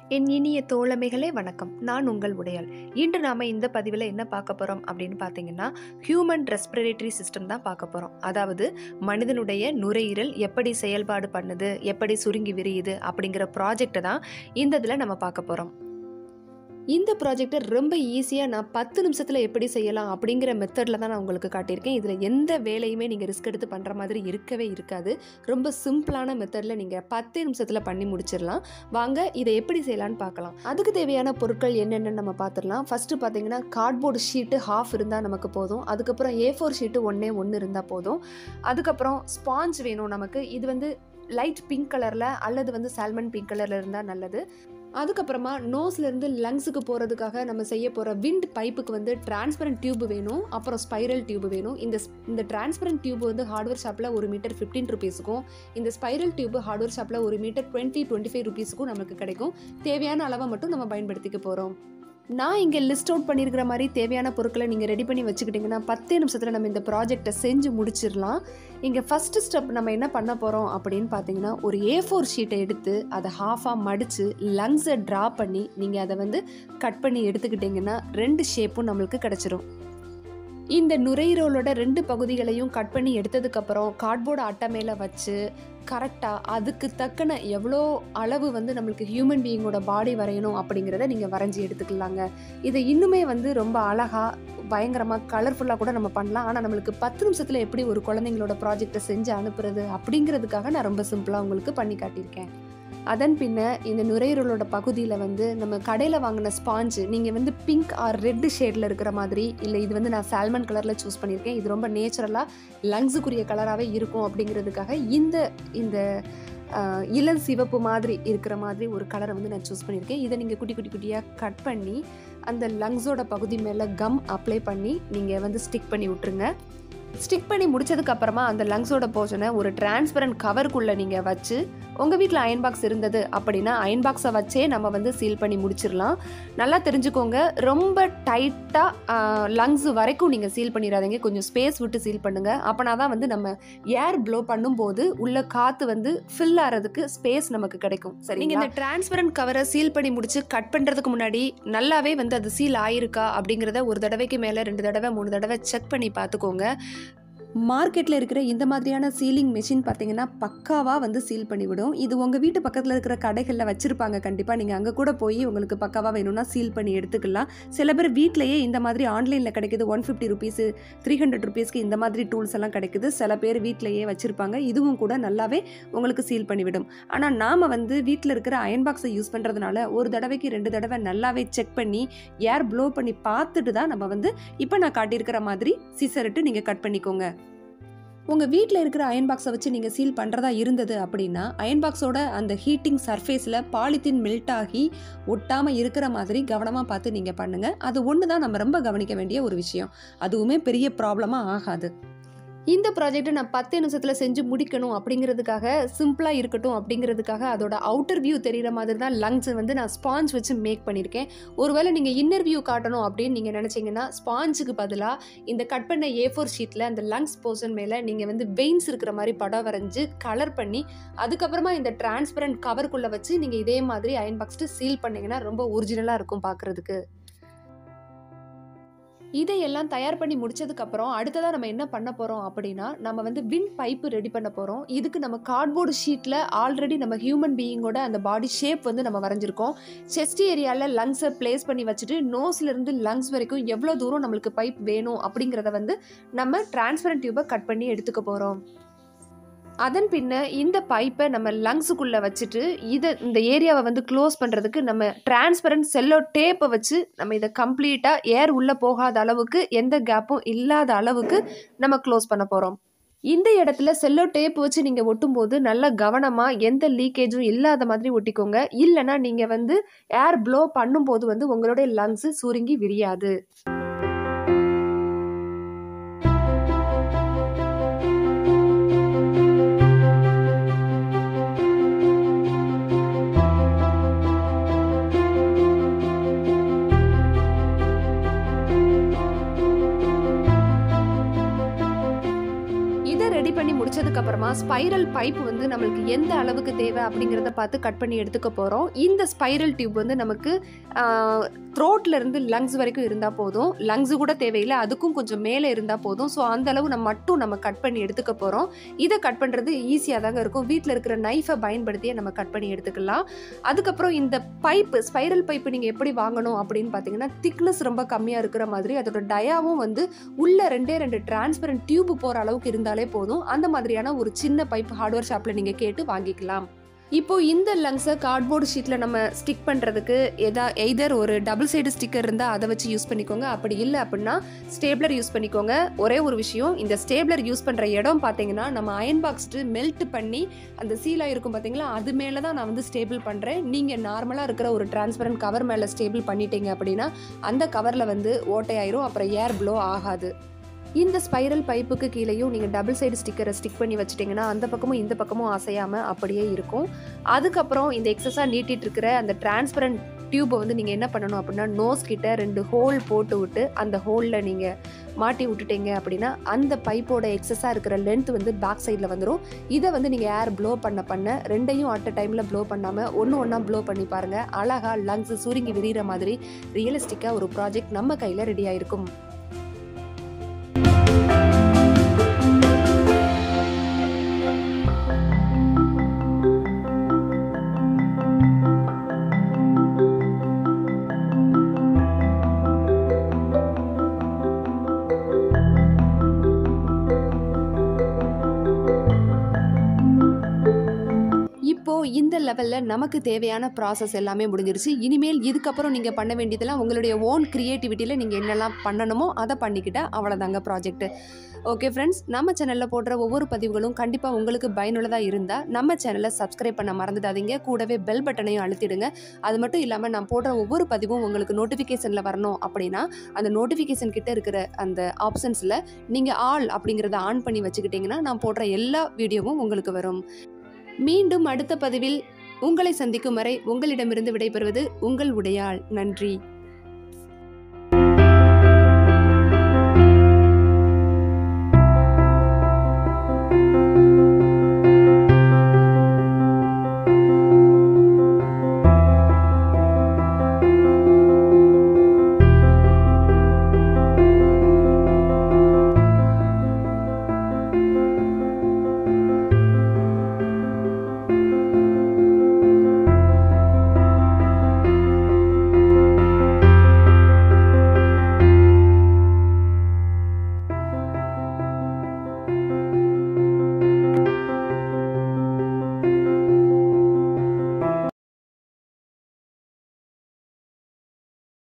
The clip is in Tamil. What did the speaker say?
என் இனிய தோழமைகளே வணக்கம் நான் உங்கள் உடையாள் இன்று நாம் இந்த பதிவில் என்ன பார்க்க போகிறோம் அப்படின்னு பார்த்தீங்கன்னா ஹியூமன் ரெஸ்பிரேட்டரி சிஸ்டம் தான் பார்க்க போகிறோம் அதாவது மனிதனுடைய நுரையீரல் எப்படி செயல்பாடு பண்ணுது எப்படி சுருங்கி விரியுது அப்படிங்கிற ப்ராஜெக்டை தான் இந்த இதில் நம்ம பார்க்க போகிறோம் இந்த ப்ராஜெக்டை ரொம்ப ஈஸியாக நான் பத்து நிமிஷத்தில் எப்படி செய்யலாம் அப்படிங்கிற மெத்தடில் தான் நான் உங்களுக்கு காட்டியிருக்கேன் இதில் எந்த வேலையுமே நீங்கள் ரிஸ்க் எடுத்து பண்ணுற மாதிரி இருக்கவே இருக்காது ரொம்ப சிம்பிளான மெத்தடில் நீங்கள் பத்து நிமிஷத்தில் பண்ணி முடிச்சிடலாம் வாங்க இதை எப்படி செய்யலான்னு பார்க்கலாம் அதுக்கு தேவையான பொருட்கள் என்னென்னு நம்ம பார்த்துடலாம் ஃபஸ்ட்டு பார்த்தீங்கன்னா கார்ட்போர்டு ஷீட்டு ஹாஃப் இருந்தால் நமக்கு போதும் அதுக்கப்புறம் ஏ ஃபோர் ஷீட்டு ஒன்றே ஒன்று இருந்தால் போதும் அதுக்கப்புறம் ஸ்பாஞ்ச் வேணும் நமக்கு இது வந்து லைட் பிங்க் கலரில் அல்லது வந்து சால்மன் பிங்க் கலரில் இருந்தால் நல்லது அதுக்கப்புறமா நோஸ்லேருந்து லங்ஸுக்கு போகிறதுக்காக நம்ம செய்ய போகிற விண்ட் பைப்புக்கு வந்து டிரான்ஸ்பரண்ட் டியூப் வேணும் அப்புறம் ஸ்பைரல் டியூப் வேணும் இந்த இந்த டிரான்ஸ்பரண்ட் டியூப் வந்து ஹார்ட்வேர் ஷாப்பில் ஒரு மீட்டர் ஃபிஃப்டீன் ருபீஸுக்கும் இந்த ஸ்பைரல் டியூப் ஹார்ட்வேர் ஷாப்பில் ஒரு மீட்டர் டுவெண்ட்டி டுவெண்ட்டி ஃபைவ் ருபீஸுக்கும் நமக்கு கிடைக்கும் தேவையான அளவை மட்டும் நம்ம பயன்படுத்திக்க போகிறோம் நான் இங்கே லிஸ்ட் அவுட் பண்ணியிருக்கிற மாதிரி தேவையான பொருட்களை நீங்கள் ரெடி பண்ணி வச்சுக்கிட்டிங்கன்னா பத்தே நிமிஷத்தில் நம்ம இந்த ப்ராஜெக்டை செஞ்சு முடிச்சிடலாம் இங்கே ஃபஸ்ட்டு ஸ்டெப் நம்ம என்ன பண்ண போகிறோம் அப்படின்னு பார்த்தீங்கன்னா ஒரு ஏ ஃபோர் ஷீட்டை எடுத்து அதை ஹாஃபாக மடித்து லங்ஸை ட்ரா பண்ணி நீங்கள் அதை வந்து கட் பண்ணி எடுத்துக்கிட்டிங்கன்னா ரெண்டு ஷேப்பும் நம்மளுக்கு கிடச்சிரும் இந்த நுரையீரலோட ரெண்டு பகுதிகளையும் கட் பண்ணி எடுத்ததுக்கப்புறம் கார்ட்போர்டு அட்டை மேலே வச்சு கரெக்டாக அதுக்கு தக்கன எவ்வளோ அளவு வந்து நம்மளுக்கு ஹியூமன் பீயிங்கோட பாடி வரையணும் அப்படிங்கிறத நீங்கள் வரைஞ்சி எடுத்துக்கலாங்க இதை இன்னுமே வந்து ரொம்ப அழகாக பயங்கரமாக கலர்ஃபுல்லாக கூட நம்ம பண்ணலாம் ஆனால் நம்மளுக்கு பத்து நிமிஷத்தில் எப்படி ஒரு குழந்தைங்களோட ப்ராஜெக்டை செஞ்சு அனுப்புறது அப்படிங்கிறதுக்காக நான் ரொம்ப சிம்பிளாக உங்களுக்கு பண்ணி காட்டியிருக்கேன் அதன் பின்ன இந்த நுரையீரலோட பகுதியில் வந்து நம்ம கடையில் வாங்கின ஸ்பாஞ்சு நீங்கள் வந்து பிங்க் ஆர் ரெட்டு ஷேடில் இருக்கிற மாதிரி இல்லை இது வந்து நான் சால்மன் கலரில் சூஸ் பண்ணியிருக்கேன் இது ரொம்ப நேச்சுரலாக லங்ஸுக்குரிய கலராகவே இருக்கும் அப்படிங்கிறதுக்காக இந்த இந்த ஆஹ், இளம் சிவப்பு மாதிரி இருக்கிற மாதிரி ஒரு கலரை வந்து நான் சூஸ் பண்ணியிருக்கேன் இதை நீங்கள் குட்டி குட்டி குட்டியாக கட் பண்ணி அந்த லங்ஸோட பகுதி மேலே கம் அப்ளை பண்ணி நீங்கள் வந்து ஸ்டிக் பண்ணி விட்டுருங்க ஸ்டிக் பண்ணி முடிச்சதுக்கு அப்புறமா அந்த லங்ஸோட போர்ஷனை ஒரு டிரான்ஸ்பரண்ட் கவருக்குள்ளே நீங்கள் வச்சு உங்கள் வீட்டில் அயன் பாக்ஸ் இருந்தது அப்படின்னா அயன் பாக்ஸை வச்சே நம்ம வந்து சீல் பண்ணி முடிச்சிடலாம் நல்லா தெரிஞ்சுக்கோங்க ரொம்ப டைட்டாக லங்ஸ் வரைக்கும் நீங்கள் சீல் பண்ணிடாதீங்க கொஞ்சம் ஸ்பேஸ் விட்டு சீல் பண்ணுங்கள் அப்போனா தான் வந்து நம்ம ஏர் ப்ளோ பண்ணும்போது உள்ள காற்று வந்து ஃபில் ஆகிறதுக்கு ஸ்பேஸ் நமக்கு கிடைக்கும் சரி நீங்கள் இந்த டிரான்ஸ்பரண்ட் கவரை சீல் பண்ணி முடிச்சு கட் பண்ணுறதுக்கு முன்னாடி நல்லாவே வந்து அது சீல் ஆயிருக்கா அப்படிங்கிறத ஒரு தடவைக்கு மேலே ரெண்டு தடவை மூணு தடவை செக் பண்ணி பார்த்துக்கோங்க மார்க்கெட்டில் இருக்கிற இந்த மாதிரியான சீலிங் மெஷின் பார்த்தீங்கன்னா பக்காவாக வந்து சீல் பண்ணிவிடும் இது உங்கள் வீட்டு பக்கத்தில் இருக்கிற கடைகளில் வச்சுருப்பாங்க கண்டிப்பாக நீங்கள் அங்கே கூட போய் உங்களுக்கு பக்காவாக வேணும்னா சீல் பண்ணி எடுத்துக்கலாம் சில பேர் வீட்டிலேயே இந்த மாதிரி ஆன்லைனில் கிடைக்குது one fifty rupees three hundred ருபீஸ்க்கு இந்த மாதிரி டூல்ஸ் எல்லாம் கிடைக்குது சில பேர் வீட்டிலேயே வச்சுருப்பாங்க இதுவும் கூட நல்லாவே உங்களுக்கு சீல் பண்ணிவிடும் ஆனால் நாம் வந்து வீட்டில் இருக்கிற அயன் பாக்ஸை யூஸ் பண்ணுறதுனால ஒரு தடவைக்கு ரெண்டு தடவை நல்லாவே செக் பண்ணி ஏர் ப்ளோ பண்ணி பார்த்துட்டு தான் நம்ம வந்து இப்போ நான் காட்டியிருக்கிற மாதிரி சிசரிட்டு நீங்கள் கட் பண்ணிக்கோங்க உங்கள் வீட்டில் இருக்கிற அயன் பாக்ஸை வச்சு நீங்கள் சீல் பண்ணுறதா இருந்தது அப்படின்னா அயன் பாக்ஸோட அந்த ஹீட்டிங் சர்ஃபேஸில் பாலித்தீன் மெல்ட் ஆகி ஒட்டாமல் இருக்கிற மாதிரி கவனமாக பார்த்து நீங்கள் பண்ணுங்கள் அது ஒன்று தான் நம்ம ரொம்ப கவனிக்க வேண்டிய ஒரு விஷயம் அதுவுமே பெரிய ப்ராப்ளமாக ஆகாது இந்த ப்ராஜெக்ட்டை நான் பத்து நிமிஷத்தில் செஞ்சு முடிக்கணும் அப்படிங்கிறதுக்காக சிம்பிளாக இருக்கட்டும் அப்படிங்கிறதுக்காக அதோட அவுட்டர் வியூ தெரிகிற மாதிரி தான் லங்ஸ் வந்து நான் ஸ்பாஞ்ச் வச்சு மேக் பண்ணியிருக்கேன் ஒருவேளை நீங்கள் இன்னர் வியூ காட்டணும் அப்படின்னு நீங்கள் நினச்சிங்கன்னா ஸ்பாஞ்சுக்கு பதிலாக இந்த கட் பண்ண ஏ ஃபோர் ஷீட்டில் அந்த லங்ஸ் போர்ஷன் மேலே நீங்கள் வந்து வெயின்ஸ் இருக்கிற மாதிரி படம் வரைஞ்சு கலர் பண்ணி அதுக்கப்புறமா இந்த டிரான்ஸ்பரண்ட் கவருக்குள்ளே வச்சு நீங்கள் இதே மாதிரி அயன் பாக்ஸ்ட்டு சீல் பண்ணிங்கன்னா ரொம்ப ஒரிஜினலாக இருக்கும் பார்க்குறதுக்கு இதையெல்லாம் தயார் பண்ணி முடிச்சதுக்கப்புறம் அடுத்ததாக நம்ம என்ன பண்ண போகிறோம் அப்படின்னா நம்ம வந்து விண்ட் பைப்பு ரெடி பண்ண போகிறோம் இதுக்கு நம்ம கார்ட்போர்டு ஷீட்டில் ஆல்ரெடி நம்ம ஹியூமன் பீயிங்கோட அந்த பாடி ஷேப் வந்து நம்ம வரைஞ்சிருக்கோம் செஸ்ட் ஏரியாவில் லங்ஸை ப்ளேஸ் பண்ணி வச்சுட்டு நோஸ்லேருந்து லங்ஸ் வரைக்கும் எவ்வளோ தூரம் நம்மளுக்கு பைப் வேணும் அப்படிங்கிறத வந்து நம்ம டிரான்ஸ்பரண்ட் டியூபை கட் பண்ணி எடுத்துக்க போகிறோம் அதன் பின்ன இந்த பைப்பை நம்ம லங்ஸுக்குள்ளே வச்சுட்டு இதை இந்த ஏரியாவை வந்து க்ளோஸ் பண்ணுறதுக்கு நம்ம டிரான்ஸ்பரண்ட் செல்லோ டேப்பை வச்சு நம்ம இதை கம்ப்ளீட்டாக ஏர் உள்ளே போகாத அளவுக்கு எந்த கேப்பும் இல்லாத அளவுக்கு நம்ம க்ளோஸ் பண்ண போகிறோம் இந்த இடத்துல செல்லோ டேப் வச்சு நீங்கள் ஒட்டும்போது நல்ல கவனமாக எந்த லீக்கேஜும் இல்லாத மாதிரி ஒட்டிக்கோங்க இல்லைன்னா நீங்கள் வந்து ஏர் ப்ளோ பண்ணும்போது வந்து உங்களுடைய லங்ஸு சுருங்கி விரியாது இதை ரெடி பண்ணி முடிச்சதுக்கு அப்புறமா அதுக்கப்புறமா ஸ்பைரல் பைப் வந்து நம்மளுக்கு எந்த அளவுக்கு தேவை அப்படிங்கிறத பார்த்து கட் பண்ணி எடுத்துக்க போகிறோம் இந்த ஸ்பைரல் டியூப் வந்து நமக்கு த்ரோட்ல இருந்து லங்ஸ் வரைக்கும் இருந்தால் போதும் லங்ஸ் கூட தேவையில்லை அதுக்கும் கொஞ்சம் மேலே இருந்தால் போதும் ஸோ அந்த அளவு நம்ம மட்டும் நம்ம கட் பண்ணி எடுத்துக்க போகிறோம் இதை கட் பண்ணுறது ஈஸியாக தாங்க இருக்கும் வீட்டில் இருக்கிற நைஃபை பயன்படுத்தியே நம்ம கட் பண்ணி எடுத்துக்கலாம் அதுக்கப்புறம் இந்த பைப்பு ஸ்பைரல் பைப்பு நீங்கள் எப்படி வாங்கணும் அப்படின்னு பார்த்தீங்கன்னா திக்னஸ் ரொம்ப கம்மியாக இருக்கிற மாதிரி அதோட டயாவும் வந்து உள்ள ரெண்டே ரெண்டு டிரான்ஸ்பரண்ட் டியூப் போகிற அளவுக்கு இருந்தாலே போதும் அந்த மாதிரியான ஒரு சின்ன பைப் ஹார்ட்வேர் ஷாப்பில் நீங்கள் கேட்டு வாங்கிக்கலாம் இப்போ இந்த லங்ஸை கார்ட்போர்டு ஷீட்டில் நம்ம ஸ்டிக் பண்ணுறதுக்கு எதா எய்தர் ஒரு டபுள் சைடு ஸ்டிக்கர் இருந்தால் அதை வச்சு யூஸ் பண்ணிக்கோங்க அப்படி இல்லை அப்படின்னா ஸ்டேப்லர் யூஸ் பண்ணிக்கோங்க ஒரே ஒரு விஷயம் இந்த ஸ்டேப்லர் யூஸ் பண்ணுற இடம் பார்த்தீங்கன்னா நம்ம அயன் பாக்ஸ்ட்டு மெல்ட் பண்ணி அந்த சீலாக இருக்கும் பார்த்தீங்களா அது மேலே தான் நான் வந்து ஸ்டேபிள் பண்ணுறேன் நீங்கள் நார்மலாக இருக்கிற ஒரு டிரான்ஸ்பரண்ட் கவர் மேலே ஸ்டேபிள் பண்ணிட்டீங்க அப்படின்னா அந்த கவரில் வந்து ஓட்டையாயிரும் அப்புறம் ஏர் ப்ளோ ஆகாது இந்த ஸ்பைரல் பைப்புக்கு கீழேயும் நீங்கள் டபுள் சைடு ஸ்டிக்கரை ஸ்டிக் பண்ணி வச்சிட்டிங்கன்னா அந்த பக்கமும் இந்த பக்கமும் அசையாமல் அப்படியே இருக்கும் அதுக்கப்புறம் இந்த எக்ஸஸாக நீட்டிட்டு இருக்கிற அந்த டிரான்ஸ்பரண்ட் டியூப்பை வந்து நீங்கள் என்ன பண்ணணும் அப்படின்னா நோஸ் கிட்ட ரெண்டு ஹோல் போட்டு விட்டு அந்த ஹோலில் நீங்கள் மாட்டி விட்டுட்டீங்க அப்படின்னா அந்த பைப்போட எக்ஸஸாக இருக்கிற லென்த் வந்து பேக் சைடில் வந்துடும் இதை வந்து நீங்கள் ஏர் ப்ளோ பண்ண பண்ண ரெண்டையும் அட் அ டைமில் ப்ளோ பண்ணாமல் ஒன்று ஒன்றா ப்ளோ பண்ணி பாருங்கள் அழகாக லங்ஸ் சுருங்கி விரிகிற மாதிரி ரியலிஸ்டிக்காக ஒரு ப்ராஜெக்ட் நம்ம கையில் ரெடி ஆயிருக்கும் இப்போ இந்த லெவலில் நமக்கு தேவையான ப்ராசஸ் எல்லாமே முடிஞ்சிருச்சு இனிமேல் இதுக்கப்புறம் நீங்கள் பண்ண வேண்டியதெல்லாம் உங்களுடைய ஓன் க்ரியேட்டிவிட்டியில் நீங்கள் என்னெல்லாம் பண்ணணுமோ அதை பண்ணிக்கிட்டா அவ்வளோதாங்க ப்ராஜெக்ட் ஓகே ஃப்ரெண்ட்ஸ் நம்ம சேனலில் போடுற ஒவ்வொரு பதிவுகளும் கண்டிப்பாக உங்களுக்கு பயனுள்ளதாக இருந்தால் நம்ம சேனலை சப்ஸ்கிரைப் பண்ண மறந்துடாதீங்க கூடவே பெல் பட்டனையும் அழுத்திடுங்க அது மட்டும் இல்லாமல் நான் போடுற ஒவ்வொரு பதிவும் உங்களுக்கு நோட்டிஃபிகேஷனில் வரணும் அப்படின்னா அந்த நோட்டிஃபிகேஷன் கிட்ட இருக்கிற அந்த ஆப்ஷன்ஸில் நீங்கள் ஆல் அப்படிங்கிறத ஆன் பண்ணி வச்சுக்கிட்டிங்கன்னா நான் போடுற எல்லா வீடியோவும் உங்களுக்கு வரும் மீண்டும் அடுத்த பதிவில் உங்களை சந்திக்கும் வரை உங்களிடமிருந்து விடைபெறுவது உங்கள் உடையாள் நன்றி